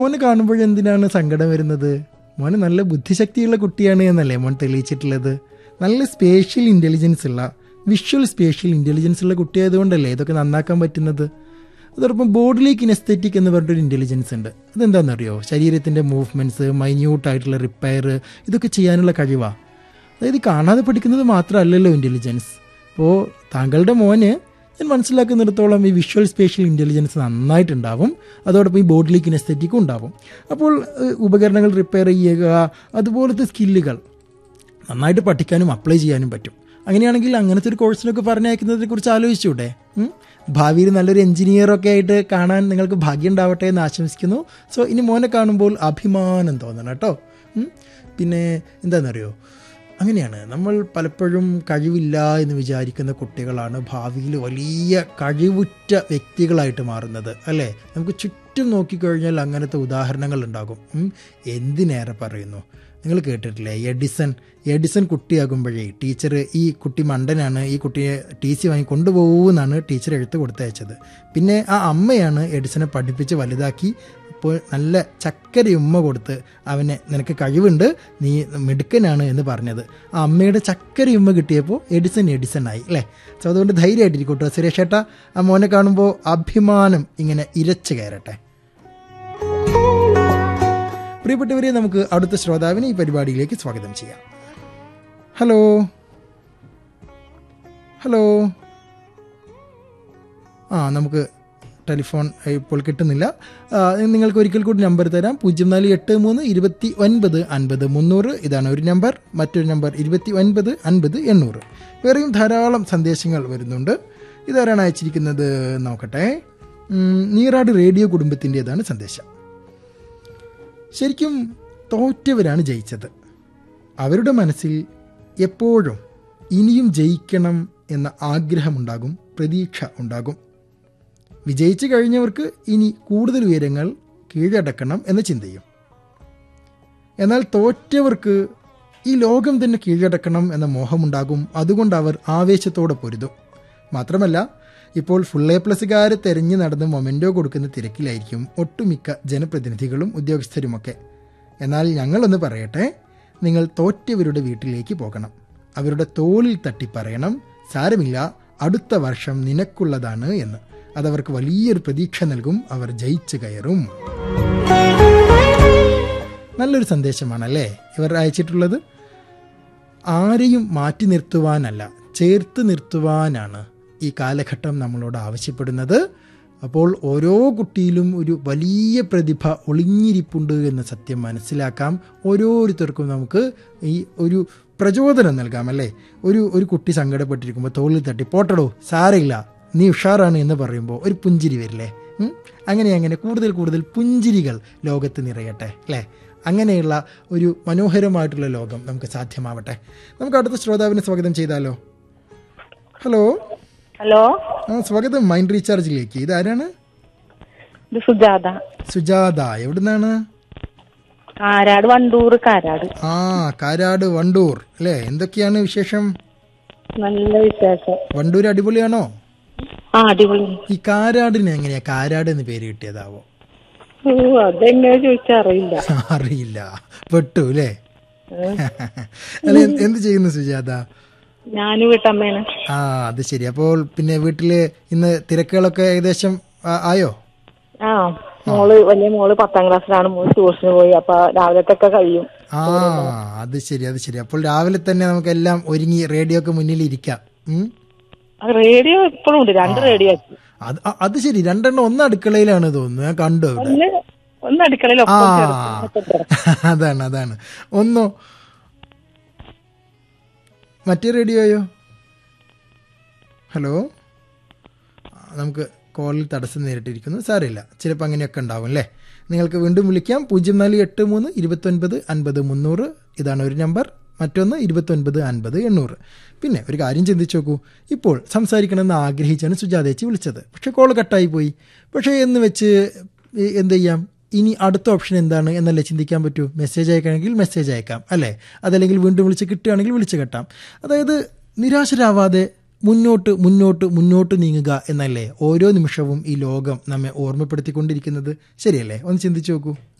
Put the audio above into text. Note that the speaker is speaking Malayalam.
മോന് കാണുമ്പോഴെന്തിനാണ് സങ്കടം വരുന്നത് മോന് നല്ല ബുദ്ധിശക്തിയുള്ള കുട്ടിയാണ് എന്നല്ലേ മോൻ തെളിയിച്ചിട്ടുള്ളത് നല്ല സ്പേഷ്യൽ ഇൻ്റലിജൻസ് ഉള്ള വിഷ്വൽ സ്പേഷ്യൽ ഇൻ്റലിജൻസ് ഉള്ള കുട്ടിയായതുകൊണ്ടല്ലേ ഇതൊക്കെ നന്നാക്കാൻ പറ്റുന്നത് അതോടൊപ്പം ബോഡിലി കിനെസ്തെറ്റിക് എന്ന് പറഞ്ഞിട്ടൊരു ഇൻ്റലിജൻസ് ഉണ്ട് അതെന്താണെന്നറിയോ ശരീരത്തിൻ്റെ മൂവ്മെൻറ്റ്സ് മൈന്യൂട്ടായിട്ടുള്ള റിപ്പയർ ഇതൊക്കെ ചെയ്യാനുള്ള കഴിവാണ് അതായത് കാണാതെ പഠിക്കുന്നത് മാത്രമല്ലല്ലോ ഇൻ്റലിജൻസ് അപ്പോൾ താങ്കളുടെ മോന് ഞാൻ മനസ്സിലാക്കുന്നിടത്തോളം ഈ വിഷ്വൽ സ്പേഷ്യൽ ഇൻ്റലിജൻസ് നന്നായിട്ടുണ്ടാവും അതോടൊപ്പം ഈ ബോഡിലി കിനെസ്തെറ്റിക്കും ഉണ്ടാവും അപ്പോൾ ഏഹ്, ഉപകരണങ്ങൾ റിപ്പയർ ചെയ്യുക അതുപോലത്തെ സ്കില്ലുകൾ നന്നായിട്ട് പഠിക്കാനും അപ്ലൈ ചെയ്യാനും പറ്റും അങ്ങനെയാണെങ്കിൽ അങ്ങനത്തെ ഒരു കോഴ്സിനൊക്കെ പറഞ്ഞയക്കുന്നതിനെ കുറിച്ച് ആലോചിച്ചൂടെ ഉം? ഭാവിയിൽ നല്ലൊരു എഞ്ചിനീയറൊക്കെ ആയിട്ട് കാണാൻ നിങ്ങൾക്ക് ഭാഗ്യം ഉണ്ടാവട്ടെ എന്ന് ആശംസിക്കുന്നു സോ ഇനി മോനെ കാണുമ്പോൾ അഭിമാനം തോന്നണം കേട്ടോ ഉം? പിന്നെ എന്താണെന്നറിയോ അങ്ങനെയാണ് നമ്മൾ പലപ്പോഴും കഴിവില്ല എന്ന് വിചാരിക്കുന്ന കുട്ടികളാണ് ഭാവിയിൽ വലിയ കഴിവുറ്റ വ്യക്തികളായിട്ട് മാറുന്നത് അല്ലേ നമുക്ക് ചുറ്റും നോക്കിക്കഴിഞ്ഞാൽ അങ്ങനത്തെ ഉദാഹരണങ്ങൾ ഉണ്ടാകും ഉം. എന്തിനേറെ പറയുന്നു നിങ്ങൾ കേട്ടിട്ടില്ലേ എഡിസൺ എഡിസൺ കുട്ടിയാകുമ്പോഴേ ടീച്ചർ ഈ കുട്ടി മണ്ടനാണ് ഈ കുട്ടിയെ ടി സി വാങ്ങി കൊണ്ടുപോകുമെന്നാണ് ടീച്ചർ എഴുത്ത് കൊടുത്തയച്ചത് പിന്നെ ആ അമ്മയാണ് എഡിസനെ പഠിപ്പിച്ച് വലുതാക്കി ഇപ്പോൾ നല്ല ചക്കര ഉമ്മ കൊടുത്ത് അവനെ നിനക്ക് കഴിവുണ്ട് നീ മിടുക്കനാണ് എന്ന് പറഞ്ഞത് ആ അമ്മയുടെ ചക്കര ഉമ്മ കിട്ടിയപ്പോൾ എഡിസൺ എഡിസൺ ആയി അല്ലേ സോ അതുകൊണ്ട് ധൈര്യമായിട്ടിരിക്കും കേട്ടോ സുരേഷ് ഏട്ടാ ആ മോനെ കാണുമ്പോൾ അഭിമാനം ഇങ്ങനെ ഇരച്ചു കയറട്ടെ പ്രിയപ്പെട്ടവരെ നമുക്ക് അടുത്ത ശ്രോതാവിനെ ഈ പരിപാടിയിലേക്ക് സ്വാഗതം ചെയ്യാം ഹലോ ഹലോ ആ നമുക്ക് ടെലിഫോൺ ഇപ്പോൾ കിട്ടുന്നില്ല ആ, നിങ്ങൾക്ക് ഒരിക്കൽ കൂടി നമ്പർ തരാം പൂജ്യം നാല് എട്ട് മൂന്ന് ഇരുപത്തി ഒൻപത് അൻപത് മുന്നൂറ് ഇതാണ് ഒരു നമ്പർ മറ്റൊരു നമ്പർ ഇരുപത്തി ഒൻപത് അൻപത് എണ്ണൂറ് വേറെയും ധാരാളം സന്ദേശങ്ങൾ വരുന്നുണ്ട് ഇതാരാണ് അയച്ചിരിക്കുന്നത് നോക്കട്ടെ ഉം, നീറാട് റേഡിയോ കുടുംബത്തിൻ്റെതാണ് സന്ദേശം ശരിക്കും തോറ്റവരാണ് ജയിച്ചത് അവരുടെ മനസ്സിൽ എപ്പോഴും ഇനിയും ജയിക്കണം എന്ന ആഗ്രഹമുണ്ടാകും പ്രതീക്ഷ ഉണ്ടാകും വിജയിച്ചു കഴിഞ്ഞവർക്ക് ഇനി കൂടുതൽ ഉയരങ്ങൾ കീഴടക്കണം എന്ന ചിന്തയും എന്നാൽ തോറ്റവർക്ക് ഈ ലോകം തന്നെ കീഴടക്കണം എന്ന മോഹമുണ്ടാകും അതുകൊണ്ട് അവർ ആവേശത്തോടെ പൊരുതും മാത്രമല്ല ഇപ്പോൾ ഫുൾ എ പ്ലസുകാരെ തെരഞ്ഞു നടന്ന് മൊമെൻറ്റോ കൊടുക്കുന്ന തിരക്കിലായിരിക്കും ഒട്ടുമിക്ക ജനപ്രതിനിധികളും ഉദ്യോഗസ്ഥരുമൊക്കെ എന്നാൽ ഞങ്ങളൊന്ന് പറയട്ടെ നിങ്ങൾ തോറ്റവരുടെ വീട്ടിലേക്ക് പോകണം അവരുടെ തോളിൽ തട്ടി പറയണം സാരമില്ല അടുത്ത വർഷം നിനക്കുള്ളതാണ് എന്ന് അതവർക്ക് വലിയൊരു പ്രതീക്ഷ നൽകും അവർ ജയിച്ചു കയറും നല്ലൊരു സന്ദേശമാണല്ലേ ഇവർ അയച്ചിട്ടുള്ളത് ആരെയും മാറ്റി നിർത്തുവാനല്ല ചേർത്ത് നിർത്തുവാനാണ് ഈ കാലഘട്ടം നമ്മളോട് ആവശ്യപ്പെടുന്നത് അപ്പോൾ ഓരോ കുട്ടിയിലും ഒരു വലിയ പ്രതിഭ ഒളിഞ്ഞിരിപ്പുണ്ട് എന്ന സത്യം മനസ്സിലാക്കാം ഓരോരുത്തർക്കും നമുക്ക് ഈ ഒരു പ്രചോദനം നൽകാം അല്ലേ ഒരു ഒരു കുട്ടി സങ്കടപ്പെട്ടിരിക്കുമ്പോൾ തോളിൽ തട്ടി പോട്ടടോ സാരമില്ല നീ ഉഷാറാണ് എന്ന് പറയുമ്പോൾ ഒരു പുഞ്ചിരി വരില്ലേ ഉം? അങ്ങനെ അങ്ങനെ കൂടുതൽ കൂടുതൽ പുഞ്ചിരികൾ ലോകത്ത് നിറയട്ടെ അല്ലേ അങ്ങനെയുള്ള ഒരു മനോഹരമായിട്ടുള്ള ലോകം നമുക്ക് സാധ്യമാവട്ടെ നമുക്ക് അടുത്ത ശ്രോതാവിനെ സ്വാഗതം ചെയ്താലോ ഹലോ ഹലോ ആ സ്വാഗതം മൈൻഡ് റീചാർജിലേക്ക് ഇതാരാണ് ഇത് സുജാത സുജാത എവിടുന്നാണ് കാരാട് വണ്ടൂർ കാരാട് ആ കാരാട് വണ്ടൂർ അല്ലേ എന്തൊക്കെയാണ് വിശേഷം നല്ല വിശേഷം വണ്ടൂർ അടിപൊളിയാണോ ആ അടിപൊളി ഈ കാരാടിന് എങ്ങനെയാ കാരാട് എന്ന് പേര് കിട്ടിയതാവോ ഓ അതെങ്ങനെ ചോദിച്ചാ അറിയില്ല അറിയില്ല പെട്ടു അല്ലേ അല്ല എന്ത് എന്ത് ചെയ്യുന്നു സുജാത ഞാനും വീട്ടമ്മയാണ് ആ അത് ശരി അപ്പോൾ പിന്നെ വീട്ടില് ഇന്ന് തിരക്കുകളൊക്കെ ഏകദേശം ആ- ആയോ ആ മോള് വലിയ മോള് പത്താം ക്ലാസ്സിലാണ് മോള് ട്യൂഷന് പോയി അപ്പൊ രാവിലത്തൊക്കെ കഴിയും ആ അത് ശരി അത് ശരി അപ്പോൾ രാവിലെ തന്നെ നമുക്കെല്ലാം ഒരുങ്ങി റേഡിയോ ഒക്കെ മുന്നിൽ ഇരിക്കാം ഉം. ആ, റേഡിയോ ഇപ്പോഴും ഉണ്ട് രണ്ട് റേഡിയോ ആക്കി അത് അ- അത് ശരി രണ്ടെണ്ണം ഒന്ന് അടുക്കളയിലാണ് തോന്നുന്നു ഞാൻ കണ്ടു ഇവിടെ ഒന്ന് ഒന്ന് അടുക്കളയിൽ ആ ഒപ്പം ചേർത്ത് മറ്റേ ചേർത്ത്. അതാണ് അതാണ് ഒന്നോ മറ്റേ റേഡിയോയോ ഹലോ ആ, നമുക്ക് കോളിൽ തടസ്സം നേരിട്ടിരിക്കുന്നു സാരമില്ല ചിലപ്പോൾ അങ്ങനെയൊക്കെ ഉണ്ടാവും അല്ലേ നിങ്ങൾക്ക് വീണ്ടും വിളിക്കാം പൂജ്യം നാല് എട്ട് മൂന്ന് ഇരുപത്തൊൻപത് അൻപത് മുന്നൂറ് ഇതാണ് ഒരു നമ്പർ മറ്റൊന്ന് ഇരുപത്തൊൻപത് അൻപത് എണ്ണൂറ് പിന്നെ ഒരു കാര്യം ചിന്തിച്ചു നോക്കൂ ഇപ്പോൾ സംസാരിക്കണമെന്ന് ആഗ്രഹിച്ചാണ് സുജാതേച്ചി വിളിച്ചത് പക്ഷേ കോൾ കട്ടായി പോയി പക്ഷേ എന്ന് വെച്ച് ഈ എന്ത് ചെയ്യാം ഇനി അടുത്ത ഓപ്ഷൻ എന്താണ് എന്നല്ലേ ചിന്തിക്കാൻ പറ്റൂ മെസ്സേജ് അയക്കണമെങ്കിൽ മെസ്സേജ് അയക്കാം അല്ലേ അതല്ലെങ്കിൽ വീണ്ടും വിളിച്ച് കിട്ടുകയാണെങ്കിൽ വിളിച്ച് കെട്ടാം അതായത് നിരാശരാവാതെ മുന്നോട്ട് മുന്നോട്ട് മുന്നോട്ട് നീങ്ങുക എന്നല്ലേ ഓരോ നിമിഷവും ഈ ലോകം നമ്മെ ഓർമ്മപ്പെടുത്തിക്കൊണ്ടിരിക്കുന്നത് ശരിയല്ലേ ഒന്ന് ചിന്തിച്ചു നോക്കൂ